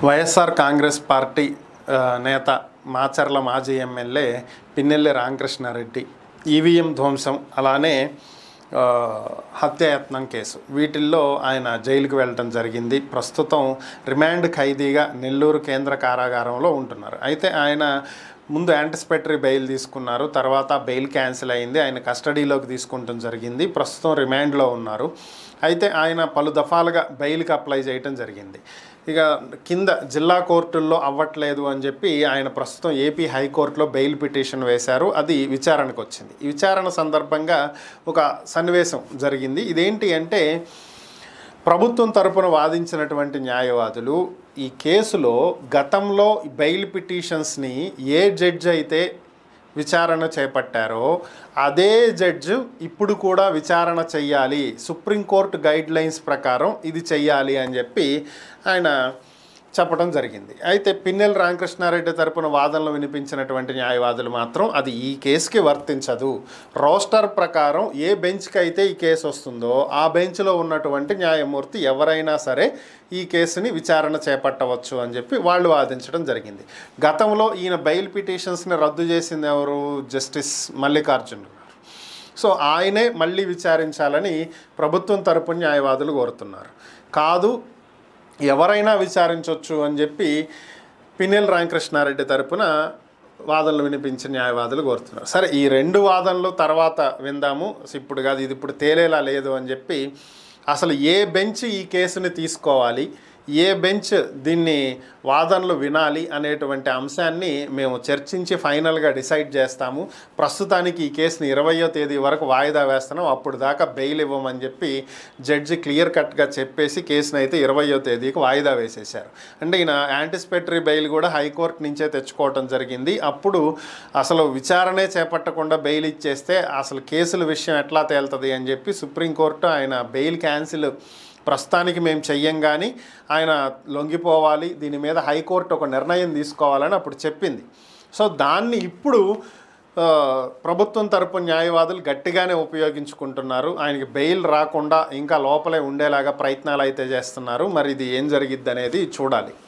YSR Congress party ఆ, నేత మాచర్ల మాజీ ఎమ్మెల్యే పిన్నెల్లి రామకృష్ణారెడ్డి ఈవీఎం ధ్వంసం అలానే ఆ, హత్యాయత్నం కేసు వీటిల్లో ఆయన జైలుకు వెళ్ళటం జరిగింది ప్రస్తుతం రిమాండ్ ఖైదీగా నెల్లూరు కేంద్ర కారాగారంలో ఉంటున్నారు అయితే ఆయన ముందు యాంటిసిపేటరీ బెయిల్ తీసుకున్నారు తర్వాత బెయిల్ క్యాన్సిల్ అయింది ఆయన కస్టడీలోకి తీసుకుంటం జరిగింది ప్రస్తుతం రిమాండ్లో ఉన్నారు అయితే ఆయన పలు దఫాలుగా బెయిల్కి అప్లై చేయటం జరిగింది ఇక కింద జిల్లా కోర్టుల్లో అవ్వట్లేదు అని చెప్పి ఆయన ప్రస్తుతం ఏపీ హైకోర్టులో బెయిల్ పిటిషన్ వేశారు అది విచారణకు వచ్చింది ఈ విచారణ సందర్భంగా ఒక సన్నివేశం జరిగింది ఇదేంటి అంటే ప్రభుత్వం తరపున వాదించినటువంటి న్యాయవాదులు ఈ కేసులో గతంలో బెయిల్ పిటిషన్స్ని ఏ జడ్జి అయితే విచారణ చేపట్టారో అదే జడ్జి ఇప్పుడు కూడా విచారణ చెయ్యాలి సుప్రీంకోర్టు గైడ్ లైన్స్ ప్రకారం ఇది చెయ్యాలి అని చెప్పి ఆయన చెప్పడం జరిగింది అయితే పిన్నెల రామకృష్ణారెడ్డి తరపున వాదనలు వినిపించినటువంటి న్యాయవాదులు మాత్రం అది ఈ కేసుకి వర్తించదు రోస్టర్ ప్రకారం ఏ బెంచ్కి అయితే ఈ కేసు వస్తుందో ఆ బెంచ్లో ఉన్నటువంటి న్యాయమూర్తి ఎవరైనా సరే ఈ కేసుని విచారణ చేపట్టవచ్చు అని చెప్పి వాళ్ళు వాదించడం జరిగింది గతంలో ఈయన బెయిల్ పిటిషన్స్ని రద్దు చేసింది ఎవరు జస్టిస్ మల్లికార్జున్ గారు సో ఆయనే మళ్ళీ విచారించాలని ప్రభుత్వం తరపున న్యాయవాదులు కోరుతున్నారు కాదు ఎవరైనా విచారించవచ్చు అని చెప్పి పిన్నెల రామకృష్ణారెడ్డి తరపున వాదనలు వినిపించిన న్యాయవాదులు కోరుతున్నారు సరే ఈ రెండు వాదనలు తర్వాత విందాము ఇప్పుడు కాదు ఇది ఇప్పుడు తేలేలా లేదు అని చెప్పి అసలు ఏ బెంచ్ ఈ కేసుని తీసుకోవాలి ఏ బెంచ్ దీన్ని వాదనలు వినాలి అనేటువంటి అంశాన్ని మేము చర్చించి ఫైనల్గా డిసైడ్ చేస్తాము ప్రస్తుతానికి ఈ కేసుని ఇరవయో తేదీ వరకు వాయిదా వేస్తున్నాం అప్పుడు దాకా బెయిల్ ఇవ్వమని చెప్పి జడ్జి క్లియర్ కట్గా చెప్పేసి కేసుని అయితే ఇరవయో తేదీకి వాయిదా వేసేశారు అంటే ఈయన యాంటిసిపేటరీ బెయిల్ కూడా హైకోర్టు నుంచే తెచ్చుకోవటం జరిగింది అప్పుడు అసలు విచారణే చేపట్టకుండా బెయిల్ ఇచ్చేస్తే అసలు కేసుల విషయం ఎట్లా తేలుతుంది అని చెప్పి సుప్రీంకోర్టు ఆయన బెయిల్ క్యాన్సిల్ ప్రస్తుతానికి మేము చెయ్యం కానీ ఆయన లొంగిపోవాలి దీని మీద హైకోర్టు ఒక నిర్ణయం తీసుకోవాలని అప్పుడు చెప్పింది సో దాన్ని ఇప్పుడు ఆ, ప్రభుత్వం తరపు న్యాయవాదులు గట్టిగానే ఉపయోగించుకుంటున్నారు ఆయనకి బెయిల్ రాకుండా ఇంకా లోపలే ఉండేలాగా ప్రయత్నాలు అయితే చేస్తున్నారు మరి ఇది ఏం జరిగిద్ది అనేది చూడాలి